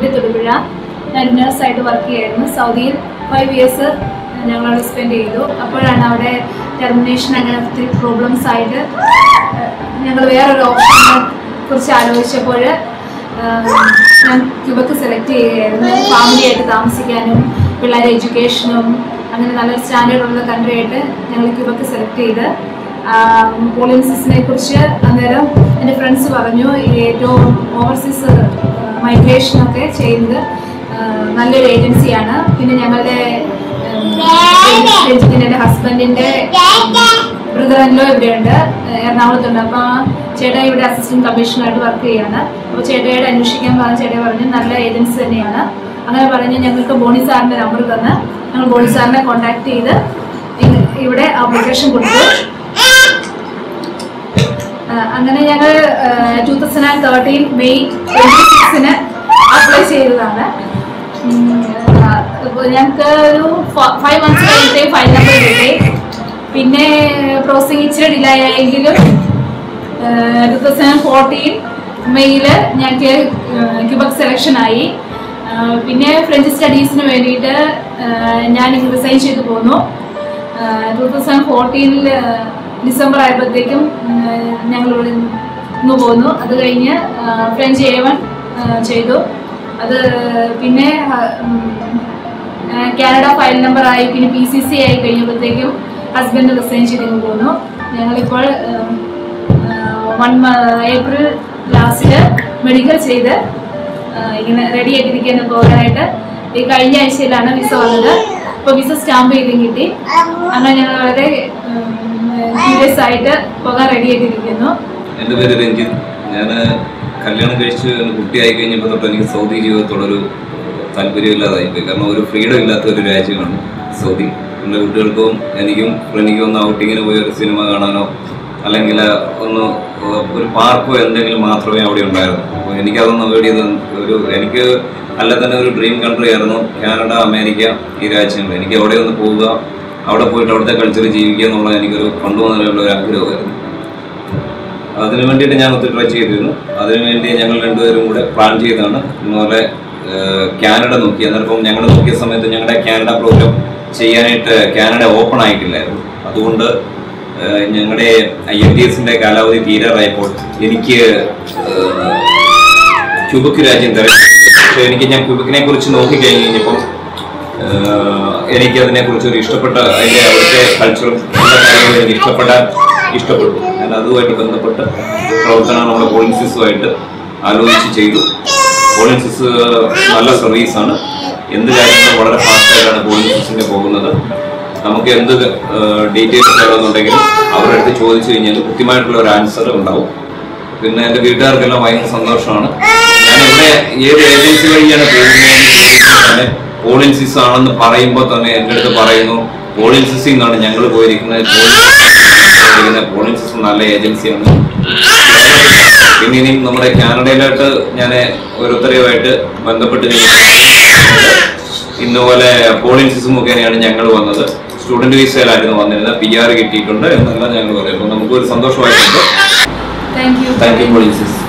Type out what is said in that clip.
എൻ്റെ തൊടുപുഴ ഞാൻ നേഴ്സായിട്ട് വർക്ക് ചെയ്യായിരുന്നു സൗദിയിൽ ഫൈവ് ഇയേഴ്സ് ഞങ്ങളവിടെ സ്പെൻഡ് ചെയ്തു അപ്പോഴാണ് അവിടെ ടെർമിനേഷൻ അങ്ങനെ ഒത്തിരി പ്രോബ്ലംസ് ആയിട്ട് ഞങ്ങൾ വേറൊരു ഓപ്ഷനെ കുറിച്ച് ആലോചിച്ചപ്പോൾ ഞാൻ ക്യൂബക്ക് സെലക്ട് ചെയ്യുകയായിരുന്നു ഫാമിലിയായിട്ട് താമസിക്കാനും പിള്ളേരെ എഡ്യൂക്കേഷനും അങ്ങനെ നല്ലൊരു സ്റ്റാൻഡേർഡ് ഉള്ള കൺട്രി ആയിട്ട് ഞങ്ങൾ ക്യൂബക്ക് സെലക്ട് ചെയ്ത് പോളിൻസിസിനെ കുറിച്ച് അന്നേരം എൻ്റെ ഫ്രണ്ട്സ് പറഞ്ഞു ഈ ഏറ്റവും ഓവർസീസ് മൈഗ്രേഷനൊക്കെ ചെയ്യുന്നത് ആ, നല്ലൊരു ഏജൻസിയാണ് പിന്നെ ഞങ്ങളുടെ എൻ്റെ ഹസ്ബൻഡിൻ്റെ ബ്രദർ എല്ലോ ഇവിടെയുണ്ട് എറണാകുളത്തുണ്ട് അപ്പോൾ ചേട്ടാ ഇവിടെ അസിസ്റ്റന്റ് കമ്മീഷണറായിട്ട് വർക്ക് ചെയ്യാണ് അപ്പോൾ ചേട്ടയോട് അന്വേഷിക്കാൻ പറഞ്ഞ ചേട്ടൻ പറഞ്ഞു നല്ല ഏജൻസി തന്നെയാണ് അങ്ങനെ പറഞ്ഞ് ഞങ്ങൾക്ക് ബോണി സാറിൻ്റെ നമ്പർ തന്ന് ഞങ്ങൾ ബോണി സാറിനെ കോൺടാക്ട് ചെയ്ത് ഇ- ഇവിടെ ആപ്ലിക്കേഷൻ കൊടുത്തു ആ, അങ്ങനെ ഞങ്ങൾ two thousand and thirteen May twenty സിക്സിന് അപ്ലൈ ചെയ്തതാണ് ഉം, ആ, ഇപ്പൊ ഞങ്ങൾക്ക് ഒരു ഫൈവ് മന്ത്സ് കഴിഞ്ഞിട്ടേ ഫൈൽ നമ്പർ കിട്ടി പിന്നെ പ്രോസസിങ് ഇച്ചിരി ഡിലേ ആയെങ്കിലും ടൂ തൗസൻഡ് ഫോർട്ടീൻ മെയ്യിൽ ഞങ്ങൾക്ക് ക്യൂബക് സെലക്ഷൻ ആയി ആ, പിന്നെ ഫ്രഞ്ച് സ്റ്റഡീസിന് വേണ്ടിയിട്ട് ആ, ഞാൻ റിസൈൻ ചെയ്തു പോന്നു ടൂ തൗസൻഡ് ഫോർട്ടീനിൽ ഡിസംബർ ആയപ്പോഴത്തേക്കും ഞങ്ങൾ ഇവിടെ നിന്ന് പോന്നു അത് കഴിഞ്ഞ് ആ, ഫ്രഞ്ച് എ വൺ ചെയ്തു അത് പിന്നെ ആ, ഉം, ആ, കാനഡ ഫയൽ നമ്പർ ആയി പിന്നെ പി സി സി ആയി കഴിഞ്ഞപ്പോഴത്തേക്കും ഹസ്ബൻഡ് റിസൈൻ ചെയ്തിങ്ങ് പോന്നു ഞങ്ങളിപ്പോൾ വൺ ഏപ്രിൽ ലാസ്റ്റില് മെഡിക്കൽ ചെയ്ത് ആ, ഇങ്ങനെ റെഡി ആയിട്ടിരിക്കുകയാണ് പോകാനായിട്ട് ഈ കഴിഞ്ഞ ആഴ്ചയിലാണ് വിസ വന്നത് അപ്പോൾ വിസ സ്റ്റാമ്പ് ചെയ്തും കിട്ടി അങ്ങനെ ഞങ്ങൾ വളരെ സീരിയസ് ആയിട്ട് പോകാൻ റെഡി ആയിട്ടിരിക്കുന്നു എൻ്റെ പേര് രഞ്ജിത്ത് ഞാൻ കല്യാണം കഴിച്ച് കുട്ടിയായി കഴിഞ്ഞപ്പോൾ തൊട്ട് എനിക്ക് സൗദി ജീവിതത്തോടൊരു താല്പര്യമില്ലാതായിപ്പോയി കാരണം ഒരു ഫ്രീഡം ഇല്ലാത്ത ഒരു രാജ്യമാണ് സൗദി എൻ്റെ കുട്ടികൾക്കും എനിക്കും എനിക്കും ഒന്ന് ഔട്ടിങ്ങിന് പോയി ഒരു സിനിമ കാണാനോ അല്ലെങ്കിൽ ഒന്ന് ഒരു പാർക്കോ എന്തെങ്കിലും മാത്രമേ അവിടെ ഉണ്ടായിരുന്നു അപ്പോൾ എനിക്കതൊന്നും അവോയ്ഡ് ചെയ്ത് ഒരു എനിക്ക് അല്ല തന്നെ ഒരു ഡ്രീം കൺട്രി ആയിരുന്നു കാനഡ അമേരിക്ക ഈ രാജ്യങ്ങൾ എനിക്ക് അവിടെ ഒന്ന് പോവുക അവിടെ പോയിട്ട് അവിടുത്തെ കൾച്ചർ ജീവിക്കുക എന്നുള്ളത് എനിക്കൊരു കൊണ്ടുപോകുന്നതിനുള്ള ഒരു ആഗ്രഹമായിരുന്നു അതിനു വേണ്ടിയിട്ട് ഞാൻ ഒത്തിരി ട്രൈ ചെയ്തിരുന്നു അതിനുവേണ്ടി ഞങ്ങൾ രണ്ടുപേരും കൂടെ പ്ലാൻ ചെയ്താണ് ഇന്നുപോലെ കാനഡ നോക്കി അന്നേരം ഞങ്ങൾ നോക്കിയ സമയത്ത് ഞങ്ങളുടെ കാനഡ പ്രോഗ്രാം ചെയ്യാനായിട്ട് കാനഡ ഓപ്പൺ ആയിട്ടില്ലായിരുന്നു അതുകൊണ്ട് ഏഹ്, ഞങ്ങളുടെ ഐ എൽ ഡി എസിന്റെ കാലാവധി തീരാറായപ്പോൾ എനിക്ക് ഏഹ്, ക്യൂബക്ക് രാജ്യം തിരഞ്ഞെടുത്തു പക്ഷേ എനിക്ക് ഞാൻ ക്യൂബക്കിനെ കുറിച്ച് നോക്കി കഴിഞ്ഞ് കഴിഞ്ഞപ്പം ഏഹ്, എനിക്ക് അതിനെ കുറിച്ച് ഒരു ഇഷ്ടപ്പെട്ട അതിന്റെ അവിടുത്തെ കൾച്ചറും എല്ലാ കാര്യങ്ങളും എനിക്ക് ഇഷ്ടപ്പെടാൻ ഇഷ്ടപ്പെട്ടു ഞാൻ അതുമായിട്ട് ബന്ധപ്പെട്ട് പ്രവർത്തനം നമ്മുടെ പോളിൻസിസുമായിട്ട് ആലോചിച്ച് ചെയ്തു പോളിൻസിസ് നല്ല സർവീസാണ് എന്ത് കാര്യങ്ങളും വളരെ ഫാസ്റ്റായിട്ടാണ് പോളിൻസിസിന്റെ പോകുന്നത് നമുക്ക് എന്ത് ഡീറ്റെയിൽസ് വേണമെന്നുണ്ടെങ്കിലും അവരുടെ അടുത്ത് ചോദിച്ചു കഴിഞ്ഞാൽ കൃത്യമായിട്ടുള്ള ഒരു ആൻസർ ഉണ്ടാവും പിന്നെ എൻ്റെ വീട്ടുകാർക്കെല്ലാം ഭയങ്കര സന്തോഷമാണ് ഞാൻ ഇവിടെ ഏത് ഏജൻസി വഴിയാണ് പോകുന്നത് പോളിൻസിസ് ആണെന്ന് പറയുമ്പോൾ തന്നെ എൻ്റെ അടുത്ത് പറയുന്നു പോളിൻസിസിൽ നിന്നാണ് ഞങ്ങൾ പോയിരിക്കുന്നത് പോളിൻസിസ് നല്ല ഏജൻസിയാണ് പിന്നെ ഇനി നമ്മുടെ കാനഡയിലായിട്ട് ഞാൻ ഓരോരുത്തരെയുമായിട്ട് ബന്ധപ്പെട്ട് ഇന്നുപോലെ പോളിൻസിസ് മുഖേനയാണ് ഞങ്ങൾ വന്നത് സ്റ്റുഡന്റ് വിസയിലായിരുന്നു വന്നിരുന്നത് പി ആർ കിട്ടിയിട്ടുണ്ട് എന്നെല്ലാം ഞങ്ങൾ പറയുമ്പോൾ നമുക്കൊരു സന്തോഷമായിട്ടുണ്ട് താങ്ക് യു താങ്ക് യു പോളിൻസിസ്